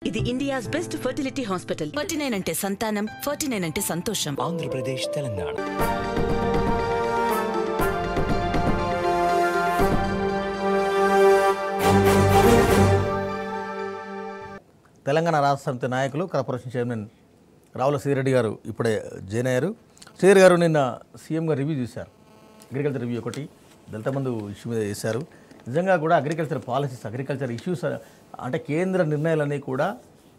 ఇది India's best fertility hospital forty nine అంటే సంతానం ఫార్టీ నైన్ అంటే సంతోషం ఆంధ్రప్రదేశ్ తెలంగాణ తెలంగాణ రాష్ట్ర సమితి నాయకులు కార్పొరేషన్ చైర్మన్ రావుల శ్రీరెడ్డి గారు ఇప్పుడే జాయిన్ అయ్యారు శ్రీరెడ్డి గారు నిన్న సీఎంగా రివ్యూ చూశారు అగ్రికల్చర్ రివ్యూ ఒకటి దళిత బంధు ఇష్యూ మీద చేశారు నిజంగా కూడా అగ్రికల్చర్ పాలసీస్ అగ్రికల్చర్ ఇష్యూస్ అంటే కేంద్ర నిర్ణయాలన్నీ కూడా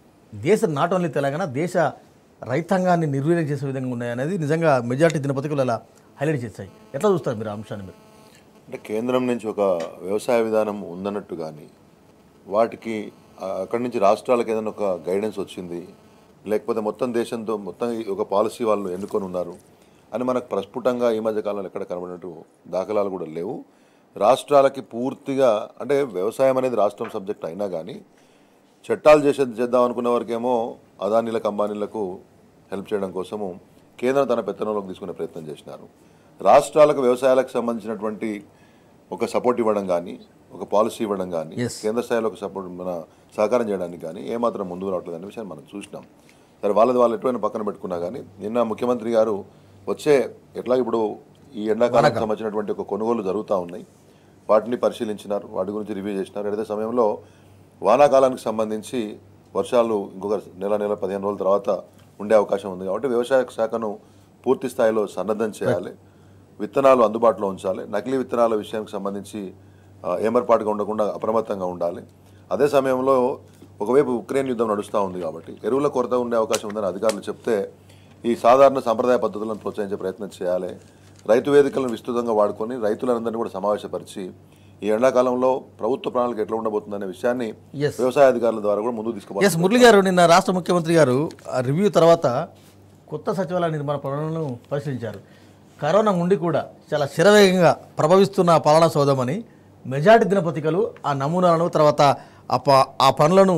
దేశ నాట్ ఓన్లీ తెలంగాణ దేశ రైతాంగాన్ని నిర్వీర్యం చేసే విధంగా ఉన్నాయనేది నిజంగా మెజార్టీ దినపత్రికలు అలా హైలైట్ చేశాయి ఎట్లా చూస్తారు మీరు ఆ అంశాన్ని మీరు అంటే కేంద్రం నుంచి ఒక వ్యవసాయ విధానం ఉందన్నట్టు కానీ వాటికి ఆ, అక్కడి నుంచి రాష్ట్రాలకు ఏదైనా ఒక గైడెన్స్ వచ్చింది లేకపోతే మొత్తం దేశంతో మొత్తం ఈ ఒక పాలసీ వాళ్ళు ఎన్నుకొని ఉన్నారు అని మనకు ప్రస్ఫుటంగా ఈ మధ్య కాలంలో ఎక్కడ కనబడినట్టు దాఖలాలు కూడా లేవు రాష్ట్రాలకి పూర్తిగా అంటే వ్యవసాయం అనేది రాష్ట్రం సబ్జెక్ట్ అయినా కానీ చట్టాలు చేసే చేద్దాం అనుకున్న వరకేమో అదానీలకు అంబానీలకు హెల్ప్ చేయడం కోసము కేంద్రం తన పెత్తనంలోకి తీసుకునే ప్రయత్నం చేసినారు రాష్ట్రాలకు వ్యవసాయాలకు సంబంధించినటువంటి ఒక సపోర్ట్ ఇవ్వడం కానీ ఒక పాలసీ ఇవ్వడం కానీ కేంద్ర స్థాయిలో ఒక సపోర్ట్ మన సహకారం చేయడానికి కానీ ఏమాత్రం ముందుకు రావట్లేదు అనే విషయాన్ని మనం చూసినాం సరే వాళ్ళది వాళ్ళు ఎటువైనా పక్కన పెట్టుకున్నా కానీ నిన్న ముఖ్యమంత్రి గారు వచ్చే ఎట్లా ఇప్పుడు ఈ ఎండాకాలం సంబంధించినటువంటి ఒక కొనుగోలు జరుగుతూ ఉన్నాయి వాటిని పరిశీలించినారు వాటి గురించి రివ్యూ చేసినారు అదే సమయంలో వానాకాలానికి సంబంధించి వర్షాలు ఇంకొక నెల నెల పదిహేను రోజుల తర్వాత ఉండే అవకాశం ఉంది కాబట్టి వ్యవసాయ శాఖను పూర్తి స్థాయిలో సన్నద్ధం చేయాలి విత్తనాలు అందుబాటులో ఉంచాలి నకిలీ విత్తనాల విషయానికి సంబంధించి ఆ, ఏమర్పాటుగా ఉండకుండా అప్రమత్తంగా ఉండాలి అదే సమయంలో ఒకవైపు ఉక్రెయిన్ యుద్ధం నడుస్తూ ఉంది కాబట్టి ఎరువుల కొరత ఉండే అవకాశం ఉందని అధికారులు చెప్తే ఈ సాధారణ సంప్రదాయ పద్ధతులను ప్రోత్సహించే ప్రయత్నం చేయాలి రైతు వేదికలను విస్తృతంగా వాడుకొని రైతులందరినీ కూడా సమావేశపరిచి ఈ ఎండాకాలంలో ప్రభుత్వ ప్రణాళిక ఎట్లా ఉండబోతుందనే విషయాన్ని Yes. వ్యవసాయ అధికారుల ద్వారా కూడా ముందుకు ఎస్ తీసుకోవాలి మురళి గారు నిన్న రాష్ట్ర ముఖ్యమంత్రి గారు ఆ రివ్యూ తర్వాత కొత్త సచివాలయ నిర్మాణ పనులను పరిశీలించారు కరోనా ఉండి కూడా చాలా శరవేగంగా ప్రభవిస్తున్న పాలనా సౌదమని మెజార్టీ దినపత్రికలు ఆ నమూనాలను తర్వాత ఆ ప- ఆ పనులను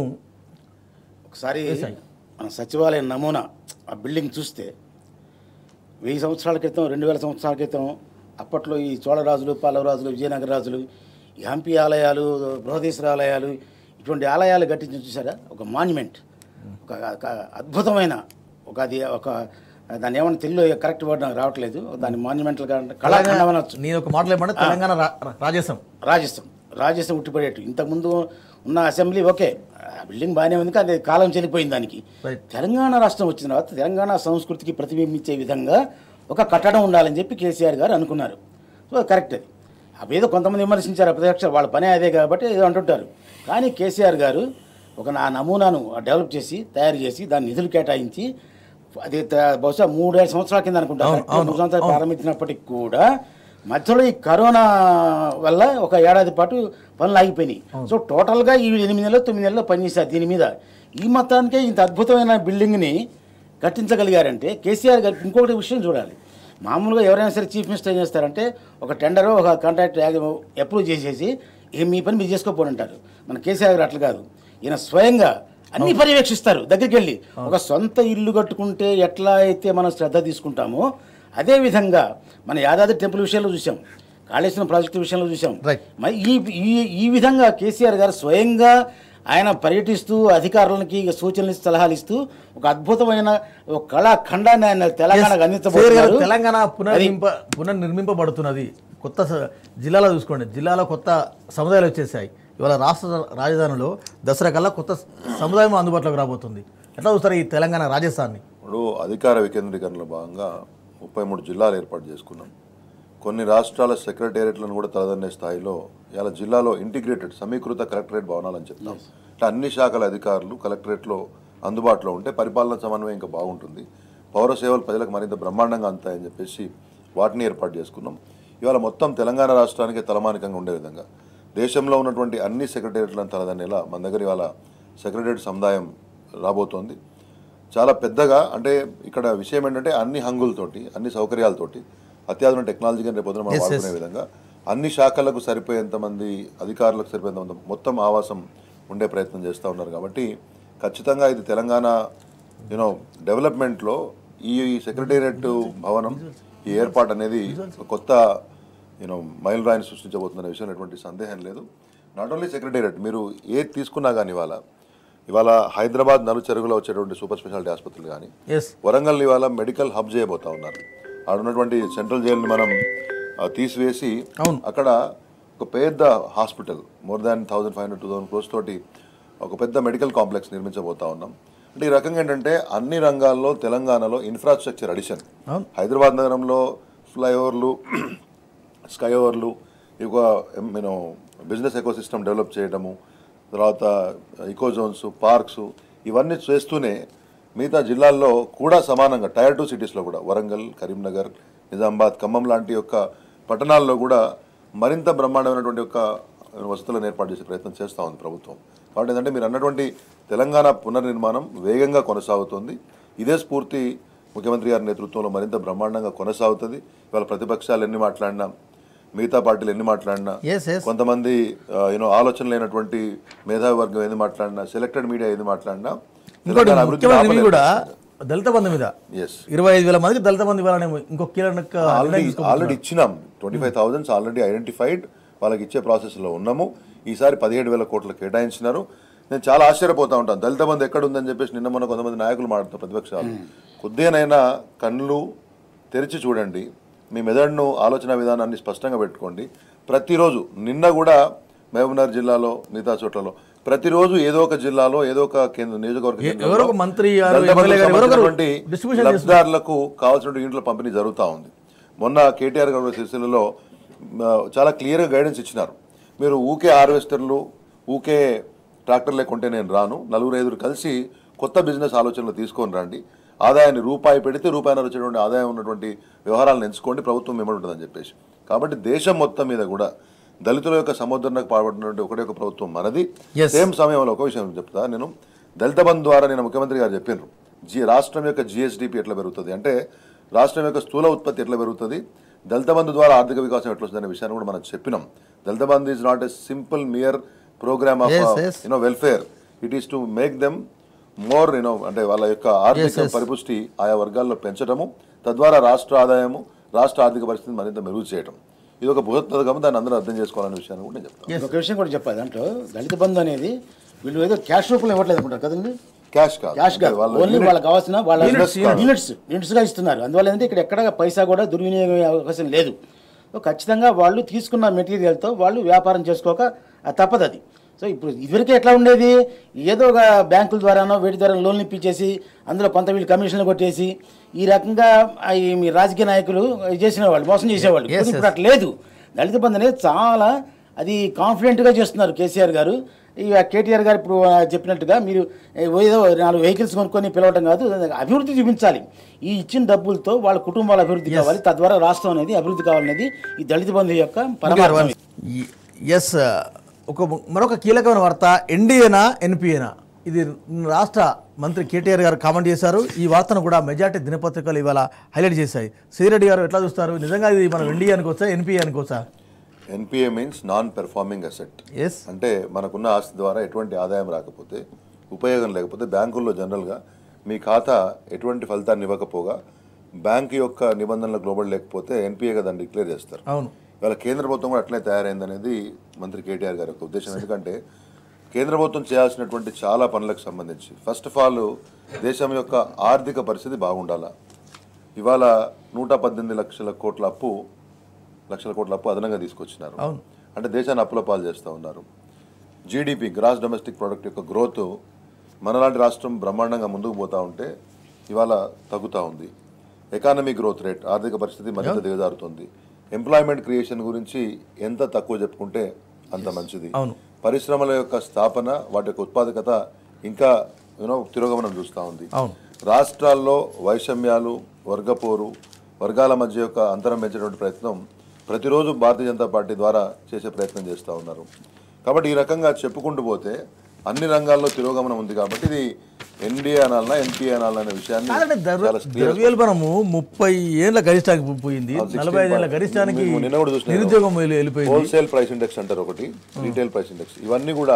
ఒకసారి మన సచివాలయం నమూనా ఆ బిల్డింగ్ చూస్తే వెయ్యి సంవత్సరాల క్రితం రెండు వేల సంవత్సరాల క్రితం అప్పట్లో ఈ చోళరాజులు పల్లవరాజులు విజయనగర రాజులు ఈ హంపి ఆలయాలు బృహదీశ్వర ఆలయాలు ఇటువంటి ఆలయాలు కట్టించి చూసారా ఒక మాన్యుమెంట్ ఒక ఒక అద్భుతమైన ఒక అది ఒక దాన్ని ఏమన్నా తెలుగులో కరెక్ట్ వర్డ్ నాకు రావట్లేదు దాన్ని మాన్యుమెంటల్ కళాఖండం అనొచ్చు నేను ఒక మాటలు ఏమంటే తెలంగాణ రా- రాజేశం రాజస్థాన్ రాజస్థాన్ ఉట్టిపడేట్టు ఇంతకుముందు ఉన్న అసెంబ్లీ ఓకే ఆ బిల్డింగ్ బాగానే ఉంది కానీ అది కాలం చెల్లిపోయింది దానికి Right. తెలంగాణ రాష్ట్రం వచ్చిన తర్వాత తెలంగాణ సంస్కృతికి ప్రతిబింబించే విధంగా ఒక కట్టడం ఉండాలని చెప్పి కేసీఆర్ గారు అనుకున్నారు సో కరెక్ట్ అది అవేదో కొంతమంది విమర్శించారు ప్రతిపక్ష వాళ్ళ పనే అదే కాబట్టి ఏదో అంటుంటారు కానీ కేసీఆర్ గారు ఒక నా నమూనాను డెవలప్ చేసి తయారు చేసి దాన్ని నిధులు కేటాయించి అది త- బహుశా మూడేడు సంవత్సరాల కింద అనుకుంటాను మూడు సంవత్సరాలు ప్రారంభించినప్పటికి కూడా మధ్యలో ఈ కరోనా వల్ల ఒక ఏడాది పాటు పనులు ఆగిపోయినాయి సో టోటల్గా ఈ ఎనిమిది నెలలు తొమ్మిది నెలలు పనిచేశారు దీని మీద ఈ మొత్తానికే ఇంత అద్భుతమైన బిల్డింగ్ని కట్టించగలిగారంటే కేసీఆర్ గారికి ఇంకొకటి విషయం చూడాలి మామూలుగా ఎవరైనా సరే చీఫ్ మినిస్టర్ ఏం చేస్తారంటే ఒక టెండర్ ఒక కాంట్రాక్ట్ అప్రూవ్ చేసేసి ఇక మీ పని మీరు చేసుకోపోని అంటారు మన కేసీఆర్ గారు అట్లా కాదు ఈయన స్వయంగా అన్ని పర్యవేక్షిస్తారు దగ్గరికి వెళ్ళి ఒక సొంత ఇల్లు కట్టుకుంటే ఎట్లా అయితే మనం శ్రద్ధ తీసుకుంటామో అదే విధంగా మన యాదాద్రి టెంపుల్ విషయంలో చూసాం కాళేశ్వరం ప్రాజెక్టు విషయంలో చూసాం Right. మరి ఈ ఈ ఈ విధంగా కేసీఆర్ గారు స్వయంగా ఆయన పర్యటిస్తూ అధికారులకి సూచనలు ఇస్తూ, సలహాలు ఇస్తూ ఒక అద్భుతమైన ఒక కళాఖండాన్ని ఆయన తెలంగాణకు శ్రీగారు, అందించబోతున్నారు తెలంగాణ అది పునర్నింప పునర్నిర్మింపబడుతున్నది కొత్త స- జిల్లాలో చూసుకోండి జిల్లాలో కొత్త సముదాయాలు వచ్చేసాయి ఇవాళ రాష్ట్ర రాజధానిలో దసరా కల్లా కొత్త సముదాయం అందుబాటులోకి రాబోతుంది ఎట్లా చూస్తారు ఈ తెలంగాణ రాజస్థాన్ని ఇప్పుడు అధికార వికేంద్రీకరణలో భాగంగా ముప్పై మూడు జిల్లాలు ఏర్పాటు చేసుకున్నాం కొన్ని రాష్ట్రాల సెక్రటేరియట్లను కూడా తలదన్నే స్థాయిలో ఇలా జిల్లాలో ఇంటిగ్రేటెడ్ సమీకృత కలెక్టరేట్ భవనాలని చెప్తాం అంటే అన్ని శాఖల అధికారులు కలెక్టరేట్లో అందుబాటులో ఉంటే పరిపాలన సమన్వయం ఇంకా బాగుంటుంది పౌర సేవలు ప్రజలకు మరింత బ్రహ్మాండంగా అందుతాయని చెప్పేసి వాటిని ఏర్పాటు చేసుకున్నాం ఇవాళ మొత్తం తెలంగాణ రాష్ట్రానికి తలమానికంగా ఉండే విధంగా దేశంలో ఉన్నటువంటి అన్ని సెక్రటేరియట్లను తలదన్నేలా మన దగ్గర ఇవాళ సెక్రటేరియట్ సముదాయం రాబోతోంది చాలా పెద్దగా అంటే ఇక్కడ విషయం ఏంటంటే అన్ని హంగులతోటి అన్ని సౌకర్యాలతోటి అత్యాధునిక టెక్నాలజీగా రేపు పొద్దున మనం వాడుకునే విధంగా అన్ని శాఖలకు సరిపోయేంత మంది అధికారులకు సరిపోయేంత మంది మొత్తం ఆవాసం ఉండే ప్రయత్నం చేస్తూ ఉన్నారు కాబట్టి ఖచ్చితంగా ఇది తెలంగాణ యూనో డెవలప్మెంట్లో ఈ సెక్రటేరియట్ భవనం ఈ ఏర్పాటు అనేది ఒక కొత్త యూనో మైల్ రాయిని సృష్టించబోతుందనే విషయంలో ఎటువంటి సందేహం లేదు నాట్ ఓన్లీ సెక్రటేరియట్ మీరు ఏది తీసుకున్నా కానీ ఇవాళ ఇవాళ హైదరాబాద్ నలుచెరుగులో వచ్చేటువంటి సూపర్ స్పెషాలిటీ ఆసుపత్రులు కానీ ఎస్ వరంగల్ ఇవాళ మెడికల్ హబ్ చేయబోతా ఉన్నారు ఆడ ఉన్నటువంటి సెంట్రల్ జైలుని మనం ఆ, తీసివేసి అవును. అక్కడ ఒక పెద్ద hospital more than thousand five hundred two thousand crores తోటి ఒక పెద్ద మెడికల్ కాంప్లెక్స్ నిర్మించబోతా ఉన్నాం అంటే ఈ రకంగా ఏంటంటే అన్ని రంగాల్లో తెలంగాణలో ఇన్ఫ్రాస్ట్రక్చర్ అడిషన్ అవును. హైదరాబాద్ నగరంలో ఫ్లైఓవర్లు స్కై ఓవర్లు ఇక నేను బిజినెస్ ఎకో సిస్టమ్ డెవలప్ చేయడము తర్వాత ఇకో జోన్స్ పార్క్స్ ఇవన్నీ చేస్తూనే మిగతా జిల్లాల్లో కూడా సమానంగా టైర్ టూ సిటీస్లో కూడా వరంగల్ కరీంనగర్ నిజామాబాద్ ఖమ్మం లాంటి యొక్క పట్టణాల్లో కూడా మరింత బ్రహ్మాండమైనటువంటి యొక్క వసతులను ఏర్పాటు చేసే ప్రయత్నం చేస్తూ ఉంది ప్రభుత్వం కాబట్టి ఏంటంటే మీరు అన్నటువంటి తెలంగాణ పునర్నిర్మాణం వేగంగా కొనసాగుతుంది ఇదే స్ఫూర్తి ముఖ్యమంత్రి గారి నేతృత్వంలో మరింత బ్రహ్మాండంగా కొనసాగుతుంది ఇవాళ ప్రతిపక్షాలు ఎన్ని మాట్లాడినా మిగతా పార్టీలు ఎన్ని మాట్లాడినా Yes, yes. కొంతమంది యూనో ఆలోచన లేనటువంటి మేధావి వర్గం ఏది మాట్లాడినా సెలెక్టెడ్ మీడియా ఏది మాట్లాడినా ఇంకోటి తెలంగాణ అభివృద్ధిని ముఖ్యమైన రివ్యూ కూడా ఆపలేకపోతుంది. దళిత బంధు మీద Yes. ఇరవై ఐదు వేల మందికి దళిత బంధు ఇవ్వాలనే ఇంకొక కీలక నిర్ణయం ఆల్రెడీ తీసుకోబోతున్నారు. ఆల్రెడీ ఇచ్చినాం twenty five thousands already identified వాళ్ళకి ఇచ్చే ప్రాసెస్లో ఉన్నాము ఈసారి పదిహేడు వేల కోట్లు కేటాయించినారు నేను చాలా ఆశ్చర్యపోతా ఉంటాను దళిత బంధు ఎక్కడ ఉందని చెప్పేసి నిన్న మొన్న కొంతమంది నాయకులు మాట్లాడుతారు ప్రతిపక్షాలు కొద్దిగానైనా కళ్ళు తెరిచి చూడండి మీ మెదడును ఆలోచన విధానాన్ని స్పష్టంగా పెట్టుకోండి ప్రతిరోజు నిన్న కూడా మహబూబ్నగర్ జిల్లాలో మిగతా చోట్లలో ప్రతిరోజు ఏదో ఒక జిల్లాలో ఏదో ఒక కేంద్ర నియోజకవర్గ ఏ- కేంద్రంలో ఎవరో ఒక మంత్రి గారు, దళిత బంధుకు ఎమ్మెల్యే గారు, ఎవరో ఒకరు సంబంధించినటువంటి distribution లబ్ధిదారులకు కావాల్సిన ఇంట్లో పంపిణీ జరుగుతూ ఉంది మొన్న కేటీఆర్ గారు సిరిసిల్లలో ఆ, చాలా క్లియర్గా గైడెన్స్ ఇచ్చినారు మీరు ఊకే హార్వెస్టర్లు ఊకే ట్రాక్టర్లే కొంటే నేను రాను నలుగురు ఐదుగురు కలిసి కొత్త బిజినెస్ ఆలోచనలు తీసుకొని రండి ఆదాయాన్ని రూపాయి పెడితే రూపాయిన్నర వచ్చేటువంటి ఆదాయం ఉన్నటువంటి వ్యవహారాలను ఎంచుకోండి ప్రభుత్వం మిమ్మల్ని ఉంటుందని చెప్పేసి కాబట్టి దేశం మొత్తం మీద కూడా దళితుల యొక్క సముద్రణకు పాల్పడినటువంటి ఒకటే ఒక ప్రభుత్వం మనది Yes. సేమ్ సమయంలో ఒక విషయం చెప్తా నేను దళిత బంధు ద్వారా నేను ముఖ్యమంత్రి గారు చెప్పినారు జి రాష్ట్రం యొక్క జిఎస్డిపి ఎట్లా పెరుగుతుంది అంటే రాష్ట్రం యొక్క స్థూల ఉత్పత్తి ఎట్లా పెరుగుతుంది దళిత బంధు ద్వారా ఆర్థిక వికాసం ఎట్లా వస్తుంది అనే విషయాన్ని కూడా మనం చెప్పినాం Dalit Bandhu is not a simple mere program of Yes, yes. You know welfare it is to make them more you know అంటే వాళ్ళ యొక్క ఆర్థిక yes. పరిపుష్టి ఆయా వర్గాల్లో పెంచడము తద్వారా రాష్ట్ర ఆదాయము రాష్ట్ర ఆర్థిక పరిస్థితిని మరింత మెరుగు చేయడం ఇది ఒక బృహత్ పథకం దాన్ని అందరూ అర్థం చేసుకోవాలనే విషయాన్ని కూడా నేను చెప్తాను ఒక విషయం కూడా చెప్పాలి దాంట్లో దళిత బంధు అనేది వీళ్ళు ఏదో క్యాష్ రూపంలో ఇవ్వట్లేదు అనుకుంటారు కదండి క్యాష్ కాదు క్యాష్ అంటే కాదు వాళ్ళ ఓన్లీ unit- వాళ్ళకి కావాల్సిన వాళ్ళ Units కాదు. యూనిట్స్ యూనిట్స్ గా ఇస్తున్నారు అందువల్ల ఏంటంటే ఇక్కడ ఎక్కడ పైసా కూడా దుర్వినియోగం అయ్యే అవకాశం లేదు సో ఖచ్చితంగా వాళ్ళు తీసుకున్న మెటీరియల్తో వాళ్ళు వ్యాపారం చేసుకోక ఆ తప్పదు అది సో ఇప్పుడు ఇదివరకే ఎట్లా ఉండేది ఏదో ఒక బ్యాంకుల ద్వారానో వీటి ద్వారా లోన్లు ఇప్పించేసి అందులో కొంత వీళ్ళు కమిషన్లు కొట్టేసి ఈ రకంగా ఆ ఈ మీ రాజకీయ నాయకులు చేసిన వాళ్ళు మోసం చేసేవాళ్ళు Yes, ఇప్పుడు అట్లా లేదు దళిత బంధు అనేది చాలా అది కాన్ఫిడెంట్గా చేస్తున్నారు కేసీఆర్ గారు ఈ కేటీఆర్ గారు ఇప్పుడు ఆ, చెప్పినట్టుగా మీరు ఏ, ఏదో నాలుగు వెహికల్స్ కొనుక్కొని పిలవటం కాదు అభివృద్ధి చూపించాలి ఈ ఇచ్చిన డబ్బులతో వాళ్ళ కుటుంబాల అభివృద్ధి కావాలి తద్వారా రాష్ట్రం అనేది అభివృద్ధి కావాలనేది ఈ దళిత బంధు యొక్క పరమార్థం ఎస్ ఒక మరొక కీలకమైన వార్త ఎన్డీఏనా ఎన్పిఏనా ఇది రాష్ట్ర మంత్రి కేటీఆర్ గారు కామెంట్ చేశారు ఈ వార్తను కూడా మెజార్టీ దినపత్రికలు ఇవాళ హైలైట్ చేశాయి శ్రీరెడ్డి గారు ఎట్లా చూస్తారు నిజంగా ఇది మనం ఎన్డీఏ అనుకోవచ్చా ఎన్పిఏ అనుకోవచ్చా NPA means non performing assets అంటే మనకున్న ఆస్తి ద్వారా ఎటువంటి ఆదాయం రాకపోతే ఉపయోగం లేకపోతే బ్యాంకుల్లో జనరల్గా మీ ఖాతా ఎటువంటి ఫలితాన్ని ఇవ్వకపోగా బ్యాంక్ యొక్క నిబంధనలకు లోబడి లేకపోతే ఎన్పిఏగా దాన్ని డిక్లేర్ చేస్తారు అవును ఇవాళ కేంద్ర ప్రభుత్వం కూడా అట్లే తయారైందనేది మంత్రి కేటీఆర్ గారి యొక్క ఉద్దేశం ఎందుకంటే కేంద్ర ప్రభుత్వం చేయాల్సినటువంటి చాలా పనులకు సంబంధించి ఫస్ట్ ఆఫ్ ఆల్ దేశం యొక్క ఆర్థిక పరిస్థితి బాగుండాలా ఇవాళ నూట పద్దెనిమిది లక్షల కోట్ల అప్పు లక్షల కోట్ల అప్పు అదనంగా తీసుకొచ్చినారు అవును. అంటే దేశాన్ని అప్పుల పాలు చేస్తూ ఉన్నారు జీడిపి గ్రాస్ డొమెస్టిక్ ప్రోడక్ట్ యొక్క గ్రోత్ మనలాంటి రాష్ట్రం బ్రహ్మాండంగా ముందుకు పోతా ఉంటే ఇవాళ తగ్గుతూ ఉంది ఎకానమీ గ్రోత్ రేట్ ఆర్థిక పరిస్థితి మరింత దిగజారుతుంది ఎంప్లాయ్మెంట్ క్రియేషన్ గురించి ఎంత తక్కువ చెప్పుకుంటే అంత మంచిది అవును. పరిశ్రమల యొక్క స్థాపన వాటి యొక్క ఉత్పాదకత ఇంకా యూనో తిరోగమనం చూస్తూ ఉంది అవును. రాష్ట్రాల్లో వైషమ్యాలు వర్గపోరు వర్గాల మధ్య యొక్క అంతరం పెంచేటువంటి ప్రయత్నం ప్రతిరోజు భారతీయ జనతా పార్టీ ద్వారా చేసే ప్రయత్నం చేస్తూ ఉన్నారు కాబట్టి ఈ రకంగా చెప్పుకుంటూ పోతే అన్ని రంగాల్లో తిరోగమనం ఉంది కాబట్టి ఇది ఎన్డీఏ అనాలనా ఎన్పీఏ అనాలనా అనే విషయాన్ని కాదండి ద్రవ్య చాలా clear గా ద్రవ్యోల్బణము ముప్పై ఏళ్ళ గరిష్టానికి పోయింది అవును, నలభై ఐదు ఏళ్ళ 16 గరిష్టానికి మేము నిన్న కూడా చూసినాం. నిరుద్యోగం వెళ్ళి- వెళ్ళిపోయింది హోల్సేల్ ప్రైస్ ఇండెక్స్ అంటారు ఒకటి రీటైల్ ప్రైస్ ఇండెక్స్ ఇవన్నీ కూడా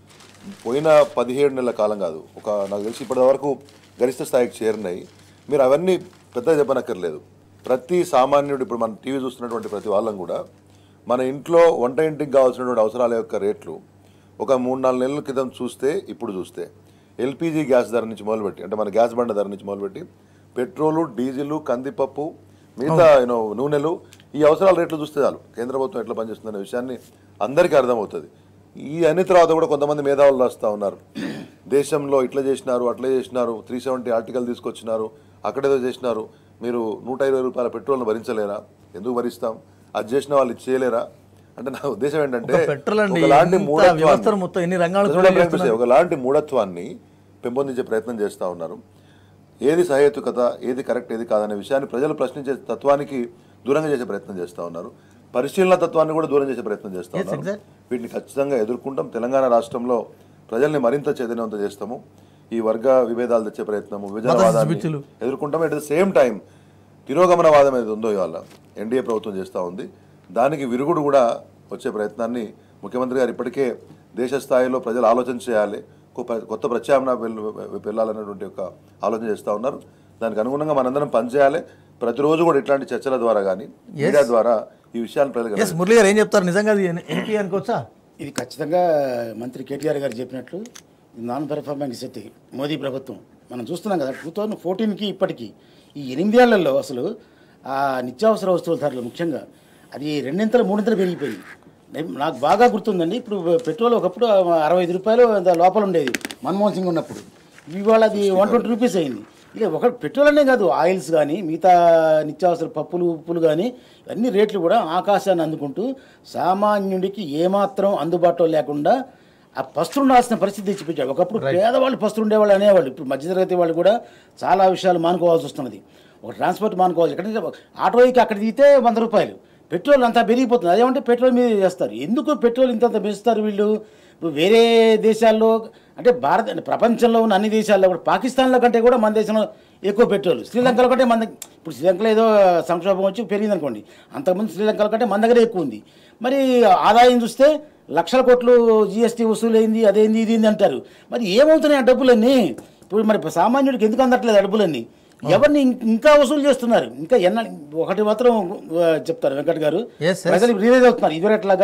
పోయిన పదిహేడు నెలల కాలం కాదు ఒక నాకు తెలిసి ఇప్పటి వరకు గరిష్ట స్థాయికి చేరినాయి మీరు అవన్నీ పెద్దగా చెప్పనక్కర్లేదు ప్రతి సామాన్యుడు ఇప్పుడు మన టీవీ చూస్తున్నటువంటి ప్రతి వాళ్ళం కూడా మన ఇంట్లో వంట ఇంటికి కావాల్సినటువంటి అవసరాల యొక్క రేట్లు ఒక మూడు నాలుగు నెలల క్రితం చూస్తే ఇప్పుడు చూస్తే ఎల్పిజి గ్యాస్ ధర నుంచి మొదలుపెట్టి అంటే మన గ్యాస్ బండ ధర నుంచి మొదలుపెట్టి పెట్రోలు డీజిల్ కందిపప్పు మిగతా యూనో నూనెలు ఈ అవసరాల రేట్లు చూస్తే చాలు కేంద్ర ప్రభుత్వం ఎట్లా పనిచేస్తుందనే విషయాన్ని అందరికీ అర్థమవుతుంది ఈ అన్ని తర్వాత కూడా కొంతమంది మేధావులు రాస్తూ ఉన్నారు దేశంలో ఇట్లా చేసినారు అట్లా చేసినారు త్రీ సెవెంటీ ఆర్టికల్ తీసుకొచ్చినారు అక్కడేదో చేసినారు మీరు నూట ఇరవై రూపాయల పెట్రోల్ను భరించలేరా ఎందుకు భరిస్తాం అది చేసిన వాళ్ళు ఇది చేయలేరా అంటే నా ఉద్దేశం ఏంటంటే ఒక పెట్రోల్ అండి, ఒకలాంటి ఇంత మూఢత్వాన్ని- వ్యవస్థను మొత్తం ఎన్ని రంగాలు నిజంగా చూడాలి కనిపిస్తాయి. ఒకలాంటి మూఢత్వాన్ని పెంపొందించే ప్రయత్నం చేస్తూ ఉన్నారు ఏది సహేతుకత ఏది కరెక్ట్ ఏది కాదనే విషయాన్ని ప్రజలు ప్రశ్నించే తత్వానికి దూరంగా చేసే ప్రయత్నం చేస్తూ ఉన్నారు పరిశీలన తత్వాన్ని కూడా దూరం చేసే ప్రయత్నం చేస్తూ Yes, ఉన్నారు exact. వీటిని ఖచ్చితంగా ఎదుర్కొంటాం తెలంగాణ రాష్ట్రంలో ప్రజల్ని మరింత చైతన్యవంతం చేస్తాము ఈ వర్గ విభేదాలు తెచ్చే ప్రయత్నము విభజనవాదాన్ని స్విచ్లు. ఎదుర్కొంటాం అట్ ద సేమ్ టైం తిరోగమనవాదం ఏది ఉందో ఇవాళ ఎన్డీఏ ప్రభుత్వం చేస్తూ ఉంది దానికి విరుగుడు కూడా వచ్చే ప్రయత్నాన్ని ముఖ్యమంత్రి గారు ఇప్పటికే దేశ స్థాయిలో ప్రజలు ఆలోచన చేయాలి కొ- కొత్త ప్రత్యామ్నాయ వెల్- వెళ్ళాలనేటువంటి ఒక ఆలోచన చేస్తూ ఉన్నారు దానికి అనుగుణంగా మనందరం పనిచేయాలి ప్రతిరోజు కూడా ఇట్లాంటి చర్చల ద్వారా కానీ మీడియా ద్వారా ఈ విషయాన్ని ప్రజలకు ఎస్ మురళి గారు ఏం చెప్తారు నిజంగా అది ఎంపీ అనుకోవచ్చా ఇది ఖచ్చితంగా మంత్రి కేటీఆర్ గారు చెప్పినట్లు ఇది నాన్ పెర్ఫార్మింగ్ సెట్ మోదీ ప్రభుత్వం మనం చూస్తున్నాం కదా టూ థౌజండ్ ఫోర్టీన్కి ఇప్పటికి ఈ ఎనిమిదేళ్లలో అసలు ఆ నిత్యావసర వస్తువుల ధరలు ముఖ్యంగా అది రెండింతలు మూడింతలు పెరిగిపోయింది నేను- నాకు బాగా గుర్తుందండి ఇప్పుడు పెట్రోల్ ఒకప్పుడు అరవై ఐదు రూపాయలు అంత లోపల ఉండేది మన్మోహన్ సింగ్ ఉన్నప్పుడు ఇవాళ అది వన్ ట్వంటీ రూపీస్ అయింది ఇక ఒక పెట్రోల్ అనే కాదు ఆయిల్స్ కానీ మిగతా నిత్యావసర పప్పులు ఉప్పులు కానీ అన్ని రేట్లు కూడా ఆకాశాన్ని అందుకుంటూ సామాన్యుడికి ఏమాత్రం అందుబాటులో లేకుండా ఆ పస్తులు ఉండాల్సిన పరిస్థితి తెచ్చిపెట్టాడు ఒకప్పుడు పేదవాళ్ళు పస్తులు ఉండేవాళ్ళు అనేవాళ్ళు ఇప్పుడు మధ్యతరగతి వాళ్ళు కూడా చాలా విషయాలు మానుకోవాల్సి వస్తున్నది ఒక ట్రాన్స్పోర్ట్ మానుకోవాలి ఎక్కడంటే ఆటోకి అక్కడ దిగితే వంద రూపాయలు పెట్రోల్ అంతా పెరిగిపోతుంది అదేమంటే పెట్రోల్ మీద చేస్తారు ఎందుకు పెట్రోల్ ఇంత పెంచుతారు వీళ్ళు ఇప్పుడు వేరే దేశాల్లో అంటే భారత అంటే ప్రపంచంలో ఉన్న అన్ని దేశాల్లో కూడా పాకిస్తాన్లో కంటే కూడా మన దేశంలో ఎక్కువ పెట్రోల్ శ్రీలంకలో కంటే మన దగ్గ- ఇప్పుడు శ్రీలంకలో ఏదో సంక్షోభం వచ్చి పెరిగింది అనుకోండి అంతకుముందు శ్రీలంకలో కంటే మన దగ్గర ఎక్కువ ఉంది మరి ఆదాయం చూస్తే లక్షల కోట్లు జిఎస్టీ వసూలైంది అదేంది ఇది ఏంది అంటారు మరి ఏమవుతున్నాయి ఆ డబ్బులన్నీ ఇప్పుడు మరి సామాన్యుడికి ఎందుకు అందట్లేదు ఆ డబ్బులన్నీ ఎవరిని ఇం- ఇంకా వసూలు చేస్తున్నారు ఇంకా ఎన్న ఒకటి మాత్రం ఆ, చెప్తారు వెంకట్ గారు Yes, yes. ప్రజలు రియలైజ్ అవుతున్నారు ఇదివరట్లాగా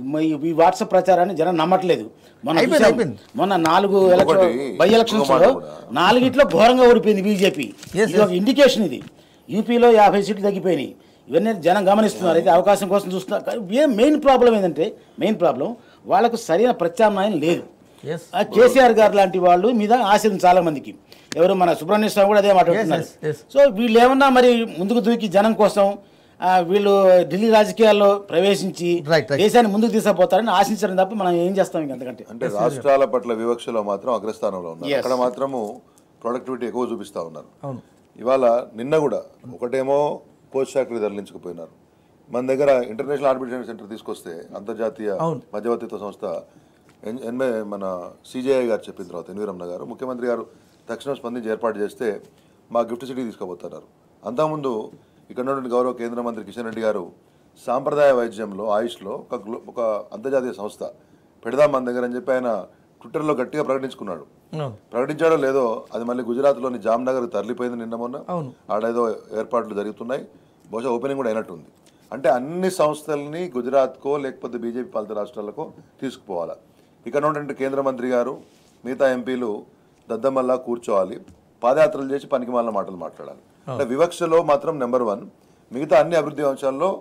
ఈ వాట్సాప్ ప్రచారాన్ని జనం నమ్మట్లేదు మొన్న అయిపోయింది, చూసాం. అయిపోయింది. మొన్న నాలుగు ఎలక్షన్ ఇంకొకటి, బై ఇంకొక ఎలక్షన్స్ మాట లో కూడా. నాలుగిట్లో ఘోరంగా ఓడిపోయింది బీజేపీ Yes, ఇది ఒక ఇండికేషన్ ఇది యూపీలో యాభై సీట్లు తగ్గిపోయినాయి ఇవన్నీ జనం గమనిస్తున్నారు అయితే అవకాశం కోసం చూస్తున్నారు కానీ ఏ మెయిన్ ప్రాబ్లం ఏంటంటే మెయిన్ ప్రాబ్లం వాళ్ళకు సరైన ప్రత్యామ్నాయం లేదు ఎస్ ఆ కేసీఆర్ గారు లాంటి వాళ్ళు మీద ఆశ ఉంది చాలా మందికి ఎవరు మన సుబ్రహ్మణ్య స్వామి కూడా అదే మాట్లాడుతున్నారు yes, yes. సో వీళ్ళు ఏమన్నా మరి ముందుకు దూకి జనం కోసం ఆ, వీళ్ళు ఢిల్లీ రాజకీయాల్లో ప్రవేశించి Right, right. దేశాన్ని ముందుకు తీసుకుపోతారని ఆశించడం తప్ప మనం ఏం చేస్తాం ఇంక అంతకంటే అంటే రాష్ట్రాల పట్ల వివక్షలో మాత్రం అగ్రస్థానంలో ఉన్నారు Yes. అక్కడ మాత్రము ప్రొడక్టివిటీ ఎక్కువ చూపిస్తా ఉన్నారు అవును ఇవాళ నిన్న కూడా ఒకటేమో పోస్ట్ ఫ్యాక్టరీ తరలించుకుపోయినారు మన దగ్గర ఇంటర్నేషనల్ ఆర్బిట్రేషన్ సెంటర్ తీసుకొస్తే అంతర్జాతీయ అవును. మధ్యవర్తిత్వ సంస్థ ఎన్- ఎన్మే మన సిజేఐ గారు చెప్పిన తర్వాత ఎన్వి రమణ గారు ముఖ్యమంత్రి గారు తక్షణం స్పందించి ఏర్పాటు చేస్తే మా గిఫ్ట్ సిటీ తీసుకుపోతున్నారు అంతకుముందు ఇక్కడ ఉన్నటువంటి గౌరవ కేంద్ర మంత్రి కిషన్ రెడ్డి గారు సాంప్రదాయ వైద్యంలో ఆయుష్లో ఒక గ్లో- ఒక అంతర్జాతీయ సంస్థ పెడదాం మన దగ్గర అని చెప్పి ఆయన ట్విట్టర్లో గట్టిగా ప్రకటించుకున్నాడు అవును ప్రకటించాడో లేదో అది మళ్ళీ గుజరాత్లోని జామ్నగర్ తరలిపోయింది నిన్న మొన్న అవును. ఆడేదో ఏర్పాట్లు జరుగుతున్నాయి బహుశా ఓపెనింగ్ కూడా అయినట్టుంది అంటే అన్ని సంస్థల్ని గుజరాత్కో లేకపోతే బీజేపీ పాలిత రాష్ట్రాలకో తీసుకుపోవాలి ఇక్కడ ఉన్నటువంటి కేంద్ర మంత్రి గారు మిగతా ఎంపీలు దద్దమల్లా కూర్చోవాలి పాదయాత్రలు చేసి పనికి మాలిన మాటలు మాట్లాడాలి అంటే వివక్షలో మాత్రం నెంబర్ వన్ మిగతా అన్ని అభివృద్ధి అంశాల్లో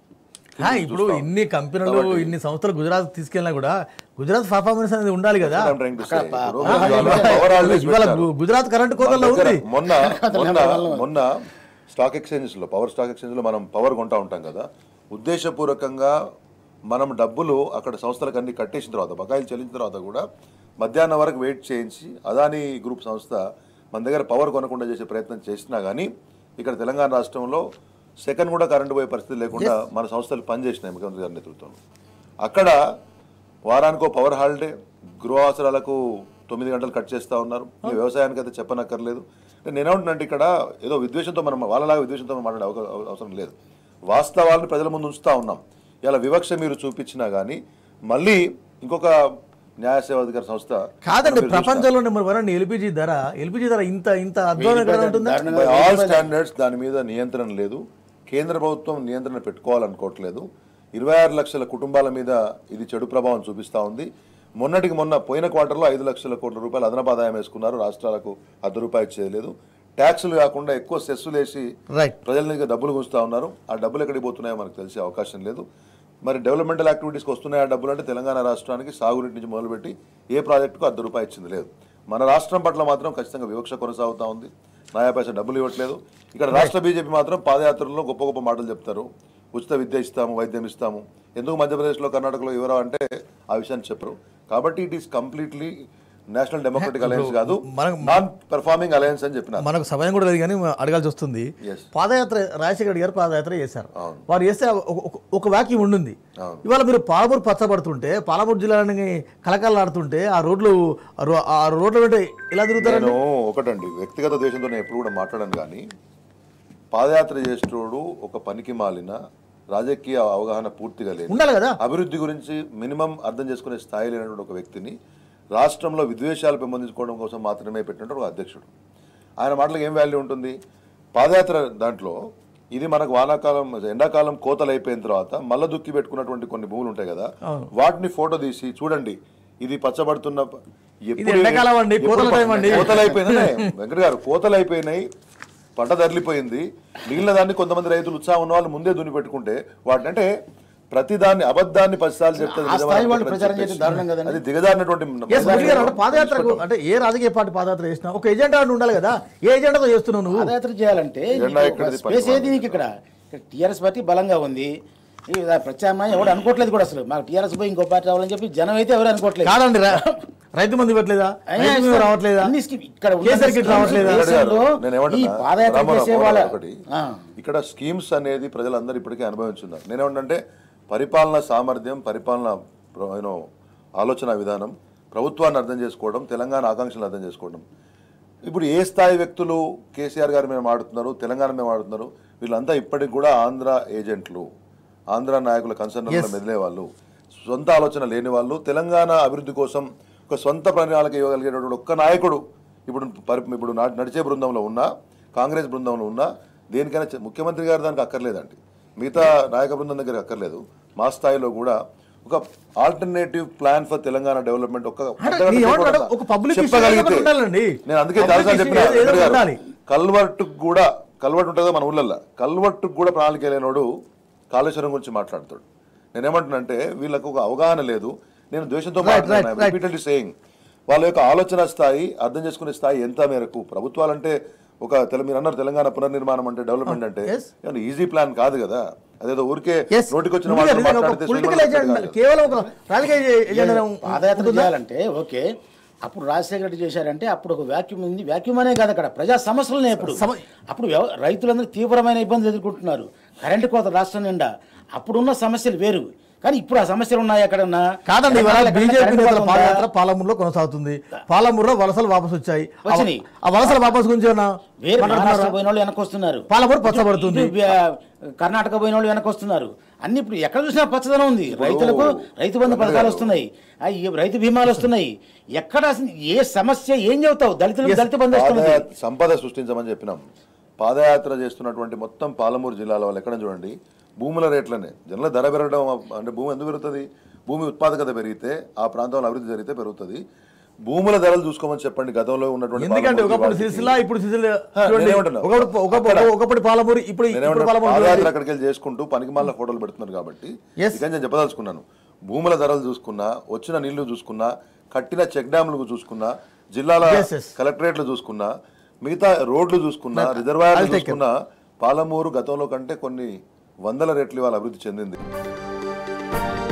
హా, ఇప్పుడు ఇన్ని కంపెనీలు ఇన్ని సంస్థలు గుజరాత్ తీసుకెళ్ళినా కూడా గుజరాత్ పర్ఫార్మెన్స్ అనేది ఉండాలి కదా I'm trying to say. ఇప్పుడు ఆ, ఇవాళ power holidays ఇవాళ పెట్టారు. గు- గుజరాత్ కరెంట్ కోతల్లో మన దగ్గర ఉంది మొన్న మొన్న మొన్న స్టాక్ ఎక్స్చేంజెస్ లో పవర్ స్టాక్ ఎక్స్చేంజ్ లో మనం పవర్ కొంటా ఉంటాం కదా ఉద్దేశపూర్వకంగా మనం డబ్బులు అక్కడ సంస్థలకు అన్ని కట్టేసిన తర్వాత బకాయిలు చెల్లించిన తర్వాత కూడా మధ్యాహ్నం వరకు వెయిట్ చేయించి అదానీ గ్రూప్ సంస్థ మన దగ్గర పవర్ కొనకుండా చేసే ప్రయత్నం చేసినా కానీ ఇక్కడ తెలంగాణ రాష్ట్రంలో సెకండ్ కూడా కరెంటు పోయే పరిస్థితి లేకుండా మన సంస్థలు పనిచేసినాయి ముఖ్యమంత్రి గారి నేతృత్వంలో అక్కడ వారానికో పవర్ హాలిడే గృహ అవసరాలకు తొమ్మిది గంటలు కట్ చేస్తూ ఉన్నారు ఈ వ్యవసాయానికి అయితే చెప్పనక్కర్లేదు నేనేమంటున్నానంటే ఇక్కడ ఏదో విద్వేషంతో మనం వాళ్ళలాగా విద్వేషంతో మనం మాట్లాడే అవక- అవసరం లేదు వాస్తవాలను ప్రజల ముందు ఉంచుతా ఉన్నాం ఇలా వివక్ష మీరు చూపించినా కానీ మళ్ళీ ఇంకొక న్యాయ సేవాధికార సంస్థ కాదండి ప్రపంచంలో నెంబర్ వన్ ఎల్పిజి ధర ఎల్పిజి ధర ఇంత ఇంత అధ్వానంగా ఉంటుందా దారుణంగా బై ఆల్ స్టాండర్డ్స్ దాని మీద నియంత్రణ లేదు కేంద్ర ప్రభుత్వం నియంత్రణ పెట్టుకోవాలనుకోవట్లేదు ఇరవై ఆరు లక్షల కుటుంబాల మీద ఇది చెడు ప్రభావం చూపిస్తూ ఉంది మొన్నటికి మొన్న పోయిన క్వార్టర్లో ఐదు లక్షల కోట్ల రూపాయలు అదనపు ఆదాయం వేసుకున్నారు రాష్ట్రాలకు అర్ధ రూపాయి ఇచ్చేది లేదు ట్యాక్సులు కాకుండా ఎక్కువ సెస్సులు వేసి రైట్ ప్రజలకి డబ్బులు గుంచుతా ఉన్నారు ఆ డబ్బులు ఎక్కడికి పోతున్నాయో మనకు తెలిసే అవకాశం లేదు మరి డెవలప్మెంటల్ యాక్టివిటీస్కి వస్తున్నాయి ఆ డబ్బులు అంటే తెలంగాణ రాష్ట్రానికి సాగునీటి నుంచి మొదలుపెట్టి ఏ ప్రాజెక్టుకు అర్ధ రూపాయి ఇచ్చింది లేదు మన రాష్ట్రం పట్ల మాత్రం ఖచ్చితంగా వివక్ష కొనసాగుతూ ఉంది నాయా పైసా డబ్బులు ఇవ్వట్లేదు ఇక్కడ రాష్ట్ర బీజేపీ మాత్రం పాదయాత్రలో గొప్ప గొప్ప మాటలు చెప్తారు ఉచిత విద్య ఇస్తాము వైద్యం ఇస్తాము ఎందుకు మధ్యప్రదేశ్లో కర్ణాటకలో ఎవరో అంటే ఆ విషయాన్ని చెప్పరు కాబట్టి it is completely national democratic alliance కాదు మనకు- నాన్ పెర్ఫార్మింగ్ అలయన్స్ అని చెప్పినారు మనకు సమయం కూడా లేదు కానీ అడగాల్సి వస్తుంది Yes. పాదయాత్ర రాజశేఖర రెడ్డి గారు పాదయాత్ర చేశారు అవును. వారు చేస్తే ఒక- ఒక- ఒక వాక్యం ఉండింది అవును. ఇవాళ మీరు పాలమూరు పచ్చబడుతుంటే పాలమూరు జిల్లాని కలకలాడుతుంటే ఆ రోడ్లు ఆ రో- ఆ రోడ్ల వెంట ఎలా తిరుగుతారండి నేను ఒకటండి వ్యక్తిగత ద్వేషంతో నేను ఎప్పుడు కూడా మాట్లాడాను కానీ పాదయాత్ర చేసేటోడు ఒక పనికి మాలిన రాజకీయ అవగాహన పూర్తిగా లేదు ఉండాలి కదా అభివృద్ధి గురించి మినిమం అర్థం చేసుకునే స్థాయి లేనటువంటి ఒక వ్యక్తిని రాష్ట్రంలో విద్వేషాలు పెంపొందించుకోవడం కోసం మాత్రమే పెట్టినటువంటి ఒక అధ్యక్షుడు ఆయన మాటలకు ఏం వాల్యూ ఉంటుంది పాదయాత్ర దాంట్లో ఇది మనకు వానాకాలం ఎండాకాలం కోతలు అయిపోయిన తర్వాత మల్ల దుక్కి పెట్టుకున్నటువంటి కొన్ని భూములు ఉంటాయి కదా వాటిని ఫోటో తీసి చూడండి ఇది పచ్చబడుతున్న ఎప్పుడు- ఎండాకాలం అండి, ఎప్పుడు కోతల టైం అండి. కోతలు అయిపోయినాయి వెంకట గారు కోతలు అయిపోయినాయి పంట తరలిపోయింది మిగిలిన దాన్ని కొంతమంది రైతులు ఉత్సాహం ఉన్న వాళ్ళు ముందే దున్ని పెట్టుకుంటే వాటిని అంటే ప్రతి దాన్ని అబద్ధాన్ని పదిసార్లు చెప్తుంది ఆ స్థాయి వాళ్ళు నిజమని ప్రచారం చెప్పేసి. చేస్తే దారుణం కదండి. అది దిగజారినటువంటి ఎస్ మురళి గారు అంటే పాదయాత్రకు అంటే ఏ రాజకీయ పార్టీ పాదయాత్ర చేసినా ఒక ఎజెండా అంటూ ఉండాలి కదా ఏ ఎజెండాతో చేస్తున్నావు నువ్వు పాదయాత్ర చేయాలంటే జెండా నీకు ఎక్కడిది ఒక స్పేస్ పని ఏది నీకు ఇక్కడ టీఆర్ఎస్ పార్టీ బలంగా ఉంది ఈ ప్రత్యామ్నాయం ఎవరు అనుకోవట్లేదు కూడా అసలు మాకు టీఆర్ఎస్ పోయి ఇంకో పార్టీ రావాలని చెప్పి జనం అయితే ఎవరు అనుకోవట్లేదు కాదండి రా- రైతు మంది ఇవ్వట్లేదా అయినా రైతు మంది రావట్లేదా అన్ని స్కీమ్ ఇక్కడ ఉన్న కేసీఆర్ కిట్ స్కీమ్స్ రావట్లేదా దేశంలో నేను ఈ ఏమంటున్నా పాదయాత్ర రామారావు, చేసే వాళ్ళ ఒకటి ఆ. ఇక్కడ స్కీమ్స్ అనేది ప్రజలందరూ ఇప్పటికే అనుభవించున్నారు నేనేమంటే పరిపాలన సామర్థ్యం పరిపాలన యూనో ఆలోచన విధానం ప్రభుత్వాన్ని అర్థం చేసుకోవడం తెలంగాణ ఆకాంక్షలు అర్థం చేసుకోవడం ఇప్పుడు ఏ స్థాయి వ్యక్తులు కేసీఆర్ గారి మీద మాడుతున్నారు తెలంగాణ మీద మాడుతున్నారు వీళ్ళంతా ఇప్పటికి కూడా ఆంధ్ర ఏజెంట్లు ఆంధ్ర నాయకుల కన్సర్న్ మెదిలే వాళ్ళు సొంత ఆలోచన లేని వాళ్ళు తెలంగాణ అభివృద్ధి కోసం ఒక సొంత ప్రణాళిక ఇవ్వగలిగేటటువంటి ఒక్క నాయకుడు ఇప్పుడు పరి- ఇప్పుడు నా- నడిచే బృందంలో ఉన్నా కాంగ్రెస్ బృందంలో ఉన్నా దేనికైనా చె- ముఖ్యమంత్రి గారు దానికి అక్కర్లేదండి మిగతా నాయక బృందం దగ్గర అక్కర్లేదు మా స్థాయిలో కూడా ఒక alternative plan for Telangana development ఒక అంటే నీ ఏమంటాడు? ఒక public issue చెప్పగలిగితే ఏదో ఒకటి ఉండాలండి. నేను అందుకే Public చాలాసార్లు issue చెప్పిన ఏదో- ఏదో వెంకట్ గారు, ఉండాలి. కల్వర్ట్ కూడా కల్వర్ట్ ఉంటుందో మన ఊళ్ళల్లో కల్వర్ట్ కూడా ప్రణాళిక లేనోడు కాళేశ్వరం గురించి మాట్లాడతాడు నేనేమంటున్నానంటే వీళ్ళకు ఒక అవగాహన లేదు నేను ద్వేషంతో Right, right, right. Repeatedly saying వాళ్ళ యొక్క ఆలోచన స్థాయి అర్థం చేసుకునే స్థాయి ఎంత మేరకు ప్రభుత్వాలంటే ఒక తెల మీరు అన్నారు తెలంగాణ పునర్నిర్మాణం అంటే డెవలప్మెంట్ అంటే yes. ఈజీ ప్లాన్ కాదు కదా అదేదో ఊరికే Yes. నోటికి వచ్చిన నిజంగా, వాళ్ళు నిజంగా ఒక మాట్లాడితే పొలిటికల్ శ్రీమంతుడు ఎజెండా కాదు. కేవలం ఒక రాజకీయ ఎజెండా పాదయాత్ర చేయాలంటే ఓకే అప్పుడు రాజశేఖర రెడ్డి చేశారంటే అప్పుడు ఒక వ్యాక్యూమ్ ఉంది వ్యాక్యూమ్ అనే కాదు అక్కడ ప్రజా సమస్యలనే అప్పుడు సమ- అప్పుడు వ్యవ- రైతులందరూ తీవ్రమైన ఇబ్బందులు ఎదుర్కొంటున్నారు కరెంటు కోత రాష్ట్రం నిండా అప్పుడున్న సమస్యలు వేరు కానీ ఇప్పుడు ఆ సమస్యలు ఉన్నాయి ఎక్కడన్నా కాదండి ఇవాళ ఎక్కడన్నా బీజేపీ కరెంటు నేతల కోత ఉందా? పాదయాత్ర పాలమూరులో కొనసాగుతుంది పాలమూరులో వలసలు వాపసు వచ్చాయి ఆ వ- వచ్చినాయి. ఆ వలసల వాపసు గురించి ఏమన్నా వేరే మాట్లాడుతున్నారా? మహారాష్ట్ర పోయిన వాళ్ళు వెనక్కి వస్తున్నారు పాలమూరు పచ్చబడుతుంది. ఇటు, ఆ, కర్ణాటక పోయిన వాళ్ళు వెనక్కి వస్తున్నారు అన్ని ఇప్పుడు ఎక్కడ చూసినా పచ్చదనం ఉంది రైతులకు రైతు బంధు పథకాలు వస్తున్నాయి ఆ, ఈ రైతు బీమాలు వస్తున్నాయి ఎక్కడ అసలు ఏ సమస్య ఏం చెబుతావు దళితులకు దళిత బంధు వస్తుంది పాదయాత్ర సంపద సృష్టించమని చెప్పినాం పాదయాత్ర చేస్తున్నటువంటి మొత్తం పాలమూరు జిల్లాల వాళ్ళు ఎక్కడ చూడండి భూముల రేట్లనే జనరల్ ధర పెరగడం అంటే భూమి ఎందుకు పెరుగుతుంది భూమి ఉత్పాదకత పెరిగితే ఆ ప్రాంతంలో అభివృద్ధి జరిగితే పెరుగుతుంది భూముల ధరలు చూసుకోమని చెప్పండి గతంలో ఉన్నటువంటి ఎందుకంటే పాలమూరు ఒకప్పుడు వాటికి. సిరిసిల్ల ఇప్పుడు సిరిసిల్ల హా, చూడండి, నేనేమంటున్నా? ఒకప్పుడు ఒకప్పుడు అక్కడ- ఒకప్పుడు పాలమూరు ఇప్పుడు ఇప్పుడు నేనేమంటున్నా? పాలమూరు పాదయాత్ర చూడండి. అక్కడికి వెళ్ళి చేసుకుంటూ పనికిమాల ఫోటోలు పెడుతున్నారు కాబట్టి Yes. ఇక నేను చెప్పదలుచుకున్నాను భూముల ధరలు చూసుకున్నా వచ్చిన నీళ్లు చూసుకున్నా కట్టిన చెక్ డ్యామ్లు చూసుకున్నా జిల్లాల Yes, yes. కలెక్టరేట్లు చూసుకున్నా మిగతా రోడ్లు చూసుకున్నా రిజర్వాయర్లు I'll take it. చూసుకున్నా పాలమూరు గతంలో కంటే కొన్ని వందల రెట్లు ఇవాళ అభివృద్ధి చెందింది